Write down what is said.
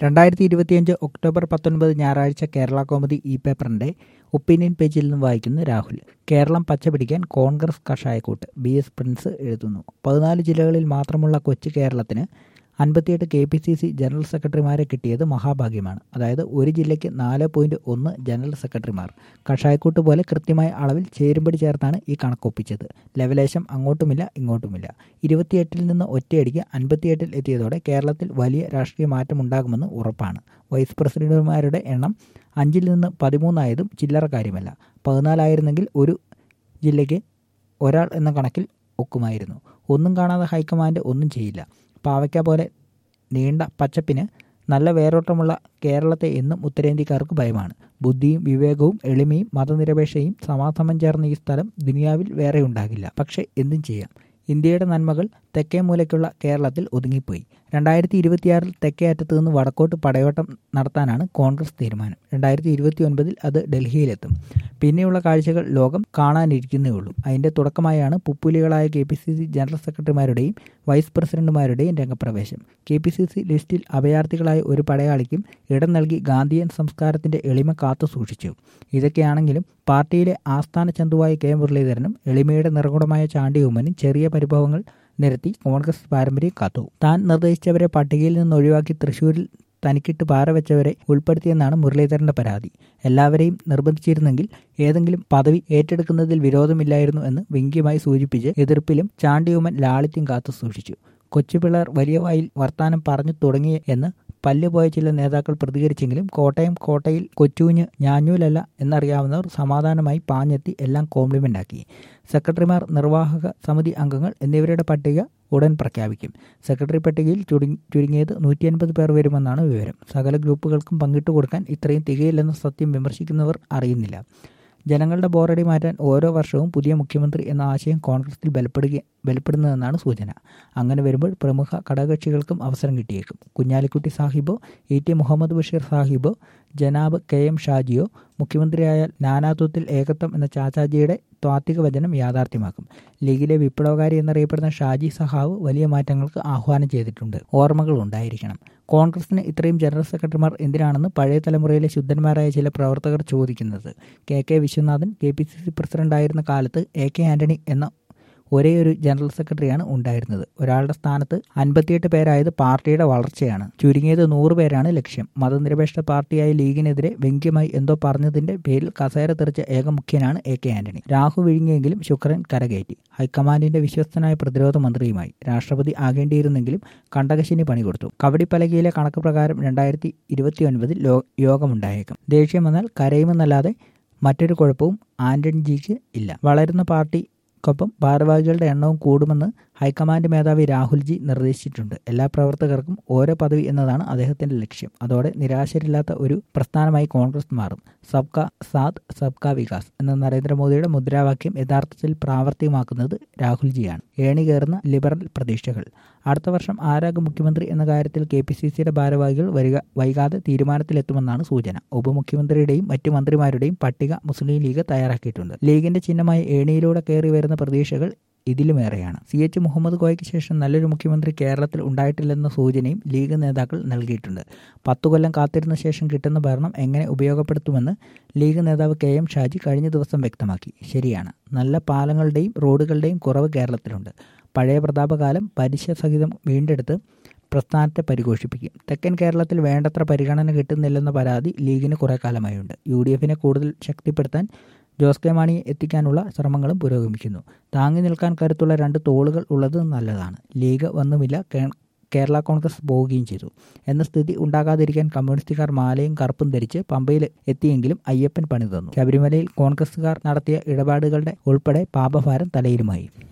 രണ്ടായിരത്തി ഇരുപത്തിയഞ്ച് ഒക്ടോബർ പത്തൊൻപത് ഞായറാഴ്ച കേരള കോമഡി ഇ പേപ്പറിന്റെ ഒപ്പീനിയൻ പേജിൽ നിന്ന് വായിക്കുന്നു രാഹുൽ കേരളം പച്ചപിടിക്കാൻ കോൺഗ്രസ് കഷായക്കൂട്ട് ബി എസ് പ്രിൻസ് എഴുതുന്നു പതിനാല് ജില്ലകളിൽ മാത്രമുള്ള കൊച്ചു കേരളത്തിന് അൻപത്തിയെട്ട് K P C C general സെക്രട്ടറിമാരെ കിട്ടിയത് മഹാഭാഗ്യമാണ് അതായത് ഒരു ജില്ലയ്ക്ക് നാല് പോയിന്റ് ഒന്ന് ജനറൽ സെക്രട്ടറിമാർ കഷായക്കൂട്ട് പോലെ കൃത്യമായ അളവിൽ ചേരുംപടി ചേർത്താണ് ഈ കണക്കൊപ്പിച്ചത് ലെവലേശം അങ്ങോട്ടുമില്ല ഇങ്ങോട്ടുമില്ല ഇരുപത്തിയെട്ടിൽ നിന്ന് ഒറ്റയടിക്ക് അൻപത്തിയെട്ടിൽ എത്തിയതോടെ കേരളത്തിൽ വലിയ രാഷ്ട്രീയ മാറ്റമുണ്ടാകുമെന്ന് ഉറപ്പാണ് വൈസ് പ്രസിഡന്റുമാരുടെ എണ്ണം അഞ്ചിൽ നിന്ന് പതിമൂന്നായതും ചില്ലറ കാര്യമല്ല പതിനാലായിരുന്നെങ്കിൽ ഒരു ജില്ലയ്ക്ക് ഒരാൾ എന്ന കണക്കിൽ ഒക്കുമായിരുന്നു ഒന്നും കാണാതെ ഹൈക്കമാൻഡ് ഒന്നും ചെയ്യില്ല പാവയ്ക്ക പോലെ നീണ്ട പച്ചപ്പിന് നല്ല വേരോട്ടമുള്ള കേരളത്തെ എന്നും ഉത്തരേന്ത്യക്കാർക്ക് ഭയമാണ് ബുദ്ധിയും വിവേകവും എളിമയും മതനിരപേക്ഷയും സമാസമം ചേർന്ന ഈ സ്ഥലം ദുനിയാവിൽ വേറെ ഉണ്ടാകില്ല പക്ഷേ എന്തും ചെയ്യാം ഇന്ത്യയുടെ നന്മകൾ തെക്കേ മൂലയ്ക്കുള്ള കേരളത്തിൽ ഒതുങ്ങിപ്പോയി രണ്ടായിരത്തി ഇരുപത്തിയാറിൽ തെക്കേ അറ്റത്ത് നിന്ന് വടക്കോട്ട് പടയോട്ടം നടത്താനാണ് കോൺഗ്രസ് തീരുമാനം രണ്ടായിരത്തി ഇരുപത്തി ഒൻപതിൽ അത് ഡൽഹിയിലെത്തും പിന്നെയുള്ള കാഴ്ചകൾ ലോകം കാണാനിരിക്കുന്നേ ഉള്ളൂ അതിൻ്റെ തുടക്കമായാണ് പുപ്പുലികളായ K P C C general സെക്രട്ടറിമാരുടെയും വൈസ് പ്രസിഡന്റുമാരുടെയും രംഗപ്രവേശം കെ പി സി സി ലിസ്റ്റിൽ അഭയാർത്ഥികളായ ഒരു പടയാളിക്കും ഇടം നൽകി ഗാന്ധിയൻ സംസ്കാരത്തിന്റെ എളിമ കാത്തു സൂക്ഷിച്ചു ഇതൊക്കെയാണെങ്കിലും പാർട്ടിയിലെ ആസ്ഥാന ചന്തുവായ കെ മുരളീധരനും എളിമയുടെ നിറകുടമായ ചാണ്ടിയുമ്മനും ചെറിയ പരിഭവങ്ങൾ നിരത്തി കോൺഗ്രസ് പാരമ്പര്യം കാത്തു താൻ നിർദ്ദേശിച്ചവരെ പട്ടികയിൽ നിന്ന് ഒഴിവാക്കി തൃശൂരിൽ തനിക്കിട്ട് പാറ വെച്ചവരെ ഉൾപ്പെടുത്തിയെന്നാണ് മുരളീധരന്റെ പരാതി എല്ലാവരെയും നിർബന്ധിച്ചിരുന്നെങ്കിൽ ഏതെങ്കിലും പദവി ഏറ്റെടുക്കുന്നതിൽ വിരോധമില്ലായിരുന്നു എന്ന് വ്യംഗ്യമായി സൂചിപ്പിച്ച് എതിർപ്പിലും ചാണ്ടിയുമ്മൻ ലാളിത്യം കാത്തു സൂക്ഷിച്ചു കൊച്ചുപിള്ളേർ വലിയ വായിൽ വർത്താനം പറഞ്ഞു തുടങ്ങി എന്ന് പല്ലുപോയ ചില നേതാക്കൾ പ്രതികരിച്ചെങ്കിലും കോട്ടയം കോട്ടയിൽ കൊച്ചൂഞ്ഞ് ഞാഞ്ഞൂലല്ല എന്നറിയാവുന്നവർ സമാധാനമായി പാഞ്ഞെത്തി എല്ലാം കോംപ്ലിമെന്റ് ആക്കി സെക്രട്ടറിമാർ നിർവാഹക സമിതി അംഗങ്ങൾ എന്നിവരുടെ പട്ടിക ഉടൻ പ്രഖ്യാപിക്കും സെക്രട്ടറി പട്ടികയിൽ ചുരുങ്ങിയത് നൂറ്റി അൻപത് പേർ വരുമെന്നാണ് വിവരം സകല ഗ്രൂപ്പുകൾക്കും പങ്കിട്ടു കൊടുക്കാൻ ഇത്രയും തികയില്ലെന്ന സത്യം വിമർശിക്കുന്നവർ അറിയുന്നില്ല ജനങ്ങളുടെ ബോറടി മാറ്റാൻ ഓരോ വർഷവും പുതിയ മുഖ്യമന്ത്രി എന്ന ആശയം കോൺഗ്രസിൽ ബലപ്പെടുക ബലപ്പെടുന്നതെന്നാണ് സൂചന അങ്ങനെ വരുമ്പോൾ പ്രമുഖ ഘടകകക്ഷികൾക്കും അവസരം കിട്ടിയേക്കും കുഞ്ഞാലിക്കുട്ടി സാഹിബോ ഇ ടി മുഹമ്മദ് ബഷീർ സാഹിബോ ജനാബ് കെ എം ഷാജിയോ മുഖ്യമന്ത്രിയായാൽ നാനാത്വത്തിൽ ഏകത്വം എന്ന ചാച്ചാജിയുടെ ത്വാത്വിക വചനം യാഥാർത്ഥ്യമാക്കും ലീഗിലെ വിപ്ലവകാരി എന്നറിയപ്പെടുന്ന ഷാജി സഹാവ് വലിയ മാറ്റങ്ങൾക്ക് ആഹ്വാനം ചെയ്തിട്ടുണ്ട് ഓർമ്മകൾ ഉണ്ടായിരിക്കണം കോൺഗ്രസിന് ഇത്രയും ജനറൽ സെക്രട്ടറിമാർ എന്തിനാണെന്ന് പഴയ തലമുറയിലെ ശുദ്ധന്മാരായ ചില പ്രവർത്തകർ ചോദിക്കുന്നത് K K Viswanathan K P C C പ്രസിഡന്റായിരുന്ന കാലത്ത് എ കെ ആന്റണി എന്ന ഒരേ ഒരു ജനറൽ സെക്രട്ടറിയാണ് ഉണ്ടായിരുന്നത് ഒരാളുടെ സ്ഥാനത്ത് അൻപത്തിയെട്ട് പേരായത് പാർട്ടിയുടെ വളർച്ചയാണ് ചുരുങ്ങിയത് നൂറ് പേരാണ് ലക്ഷ്യം മതനിരപേക്ഷ പാർട്ടിയായ ലീഗിനെതിരെ വ്യംഗ്യമായി എന്തോ പറഞ്ഞതിന്റെ പേരിൽ കസേര തെറിച്ച ഏക മുഖ്യനാണ് എ കെ ആന്റണി രാഹു വിഴുങ്ങിയെങ്കിലും ശുക്രൻ കരകയറ്റി ഹൈക്കമാൻഡിന്റെ വിശ്വസ്തനായ പ്രതിരോധ മന്ത്രിയുമായി രാഷ്ട്രപതി ആകേണ്ടിയിരുന്നെങ്കിലും കണ്ടകശിനി പണി കൊടുത്തു കവടിപ്പലകയിലെ കണക്ക് പ്രകാരം രണ്ടായിരത്തി ഇരുപത്തിയൊൻപതിൽ യോഗമുണ്ടായേക്കും ദേഷ്യം വന്നാൽ കരയുമെന്നല്ലാതെ മറ്റൊരു കുഴപ്പവും ആന്റണിജിക്ക് ഇല്ല വളരുന്ന പാർട്ടി ക്കൊപ്പം ഭാരവാഹികളുടെ എണ്ണവും കൂടുമെന്ന് ഹൈക്കമാൻഡ് മേധാവി രാഹുൽജി നിർദ്ദേശിച്ചിട്ടുണ്ട് എല്ലാ പ്രവർത്തകർക്കും ഓരോ പദവി എന്നതാണ് അദ്ദേഹത്തിന്റെ ലക്ഷ്യം അതോടെ നിരാശരില്ലാത്ത ഒരു പ്രസ്ഥാനമായി കോൺഗ്രസ് മാറും സബ്കാ സാത്ത് സബ്കാ വികാസ് എന്ന നരേന്ദ്രമോദിയുടെ മുദ്രാവാക്യം യഥാർത്ഥത്തിൽ പ്രാവർത്തികമാക്കുന്നത് രാഹുൽജിയാണ് ഏണി കയറുന്ന ലിബറൽ പ്രതീക്ഷകൾ അടുത്ത വർഷം ആരാകും മുഖ്യമന്ത്രി എന്ന കാര്യത്തിൽ കെ പി സി സിയുടെ ഭാരവാഹികൾ വരിക വൈകാതെ തീരുമാനത്തിലെത്തുമെന്നാണ് സൂചന ഉപമുഖ്യമന്ത്രിയുടെയും മറ്റു മന്ത്രിമാരുടെയും പട്ടിക മുസ്ലിം ലീഗ് തയ്യാറാക്കിയിട്ടുണ്ട് ലീഗിന്റെ ചിഹ്നമായ ഏണിയിലൂടെ കയറി വരുന്ന പ്രതീക്ഷകൾ ഇതിലുമേറെയാണ് സി എച്ച് മുഹമ്മദ് കോയയ്ക്ക് ശേഷം നല്ലൊരു മുഖ്യമന്ത്രി കേരളത്തിൽ ഉണ്ടായിട്ടില്ലെന്ന സൂചനയും ലീഗ് നേതാക്കൾ നൽകിയിട്ടുണ്ട് പത്തു കൊല്ലം കാത്തിരുന്ന ശേഷം കിട്ടുന്ന ഭരണം എങ്ങനെ ഉപയോഗപ്പെടുത്തുമെന്ന് ലീഗ് നേതാവ് കെ എം ഷാജി കഴിഞ്ഞ ദിവസം വ്യക്തമാക്കി ശരിയാണ് നല്ല പാലങ്ങളുടെയും റോഡുകളുടെയും കുറവ് കേരളത്തിലുണ്ട് പഴയ പ്രതാപകാലം പലിശ സഹിതം വീണ്ടെടുത്ത് പ്രസ്ഥാനത്തെ പരിഘോഷിപ്പിക്കും തെക്കൻ കേരളത്തിൽ വേണ്ടത്ര പരിഗണന കിട്ടുന്നില്ലെന്ന പരാതി ലീഗിന് കുറേ കാലമായുണ്ട് യു ഡി എഫിനെ കൂടുതൽ ശക്തിപ്പെടുത്താൻ ജോസ് കെ മാണിയെ എത്തിക്കാനുള്ള ശ്രമങ്ങളും പുരോഗമിക്കുന്നു താങ്ങി നിൽക്കാൻ കരുത്തുള്ള രണ്ട് തോളുകൾ ഉള്ളത് നല്ലതാണ് ലീഗ് വന്നുമില്ല കേരള കോൺഗ്രസ് പോവുകയും ചെയ്തു എന്ന സ്ഥിതി ഉണ്ടാകാതിരിക്കാൻ കമ്മ്യൂണിസ്റ്റുകാർ മാലയും കറുപ്പും ധരിച്ച് പമ്പയിൽ എത്തിയെങ്കിലും അയ്യപ്പൻ പണി തന്നു ശബരിമലയിൽ കോൺഗ്രസുകാർ നടത്തിയ ഇടപാടുകളുടെ ഉൾപ്പെടെ പാപഭാരം തലയിലുമായി